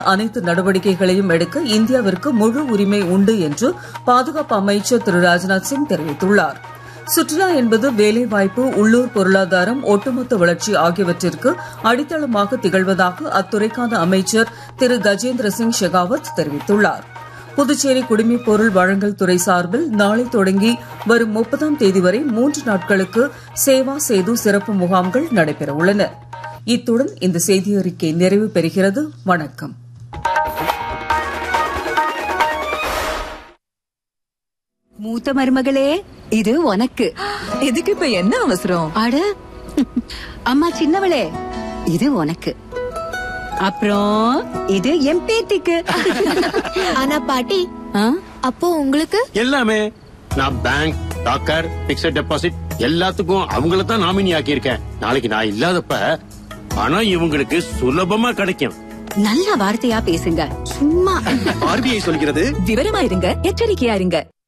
அனைத்து நடவடிக்கைகளையும் எடுக்க இந்தியாவிற்கு முழு உரிமை உண்டு என்று பாதுகாப்பு அமைச்சர் திரு ராஜ்நாத் சிங் தெரிவித்துள்ளார் சுற்றுலா என்பது வேலைவாய்ப்பு உள்ளூர் பொருளாதாரம் ஒட்டுமொத்த வளர்ச்சி ஆகியவற்றிற்கு அடித்தளமாக திகழ்வதாக அத்துறைக்கான அமைச்சர் திரு கஜேந்திர சிங் ஷெகாவத் தெரிவித்துள்ளார் புதுச்சேரி குடிமைப் பொருள் வழங்கல் துறை சார்பில் நாளை தொடங்கி வரும் முப்பதாம் தேதி வரை மூன்று நாட்களுக்கு சேவா சேது சிறப்பு முகாம்கள் நடைபெற உள்ளன இத்துடன் இந்த செய்தியறிக்கை நிறைவு பெறுகிறது வணக்கம் மூத்த மருமகளே இது உனக்கு இதுக்கு இப்ப என்ன அவசரம் அட அம்மா சின்னவளே இது உனக்கு அப்புறம் இது என் பேத்திக்கு ஆனா பாட்டி ஆ? அப்போ உங்களுக்கு எல்லாமே நான் பேங்க் டாக்கர் பிக்ஸட் டெபாசிட் எல்லாத்துக்கும் அவங்கள தான் நாமினி ஆக்கியிருக்கேன் நாளைக்கு நான் இல்லாதப்ப பணம் இவங்களுக்கு சுலபமா கிடைக்கும் நல்ல வார்த்தையா பேசுங்க சும்மா ஆர்பிஐ சொல்கிறது விவரமா இருங்க எச்சரிக்கையா இருங்க